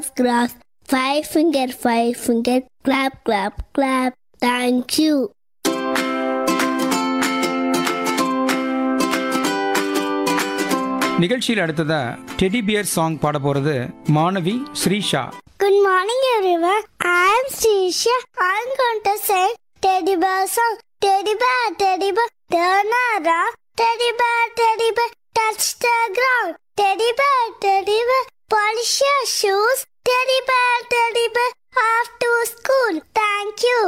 grass. Five finger, five finger, clap, clap, clap. Thank you. நிகழ்ச்சியில் அடுத்ததா teddy bear song பாட போறது மாணவி Srisha Good morning, everyone. I'm Srisha. I'm going to sing Teddy Bear song. Teddy bear, teddy bear, turn around. Teddy bear, teddy bear, touch the ground. Teddy bear, teddy bear, polish your shoes. Teddy bear, teddy bear, off to school. Thank you.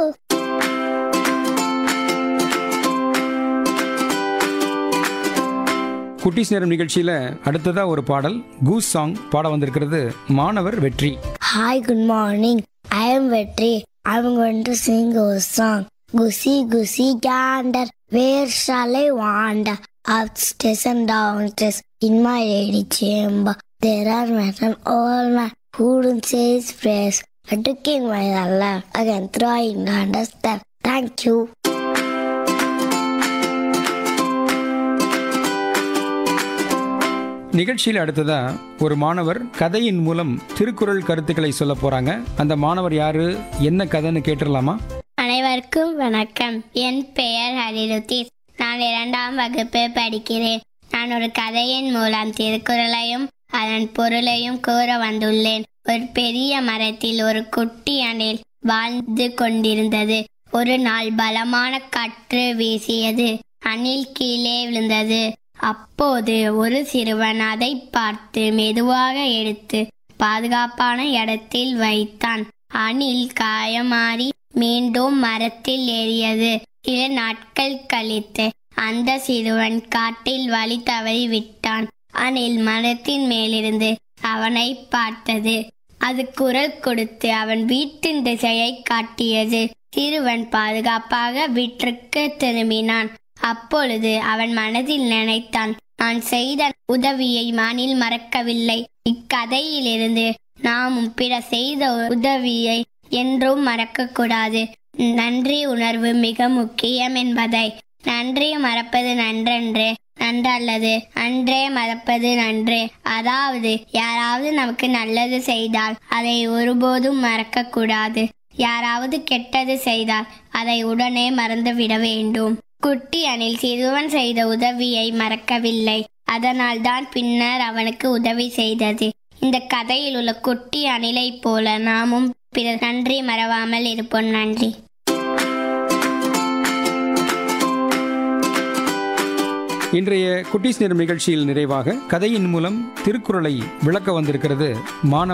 குட்டீஸ் நேரம் நிகழ்ச்சியில அடுத்ததா ஒரு பாடல் goose song பாட வந்திருக்கிறது மாணவர் வெற்றி Hi, good morning. I am Vetri. I'm going to sing a song. Goosey, goosey gander, where shall I wander? Upstairs and downstairs, in my lady chamber. There are men and old men who don't say his prayers. I took in my life again, trying to understand. Thank you. நிகழ்ச்சியில் அடுத்ததா ஒரு மாணவர் கதையின் மூலம் திருக்குறள் கருத்துக்களை சொல்ல போறாங்க அந்த மாணவர் யாரு என்ன கதைன்னு கேட்டுடலாமா அனைவருக்கும் வணக்கம் என் பெயர் ஹரிருத்தீஸ் நான் இரண்டாம் வகுப்பு படிக்கிறேன் நான் ஒரு கதையின் மூலம் திருக்குறளையும் அதன் பொருளையும் கூற வந்துள்ளேன் ஒரு பெரிய மரத்தில் ஒரு குட்டி அணில் வாழ்ந்து கொண்டிருந்தது ஒரு நாள் பலமான காற்று வீசியது அணில் கீழே விழுந்தது அப்போது ஒரு சிறுவன் அதை பார்த்து மெதுவாக எடுத்து பாதுகாப்பான இடத்தில் வைத்தான் அணில் காயமாறி மீண்டும் மரத்தில் ஏறியது சில நாட்கள் கழித்து அந்த சிறுவன் காட்டில் வழி தவறி விட்டான் அணில் மரத்தின் மேலிருந்து அவனை பார்த்தது அது குரல் கொடுத்து அவன் வீட்டின் திசையை காட்டியது சிறுவன் பாதுகாப்பாக வீட்டிற்கு திரும்பினான் அப்பொழுது அவன் மனதில் நினைத்தான் நான் செய்த உதவியை மானில் மறக்கவில்லை இக்கதையிலிருந்து நாமும் பிற செய்த உதவியை என்றும் மறக்கக்கூடாது நன்றி உணர்வு மிக முக்கியம் என்பதை நன்றி மறப்பது நன்றன்று நன்றல்லது அன்றே மறப்பது நன்று அதாவது யாராவது நமக்கு நல்லது செய்தால் அதை ஒருபோதும் மறக்க கூடாது யாராவது கெட்டது செய்தால் அதை உடனே மறந்துவிட வேண்டும் குட்டி அணில் சிறுவன் செய்த உதவியை மறக்கவில்லை அதனால்தான் பின்னர் அவனுக்கு உதவி செய்தது இந்த கதையில் உள்ள குட்டி அணிலைப் போல நாமும் பிறர் நன்றி மறவாமல் இருப்போம் நன்றி இன்றைய குட்டீஸ் நேரம் நிகழ்ச்சியில் நிறைவாக கதையின் மூலம் திருக்குறளை விளக்க வந்திருக்கிறது மாணவர்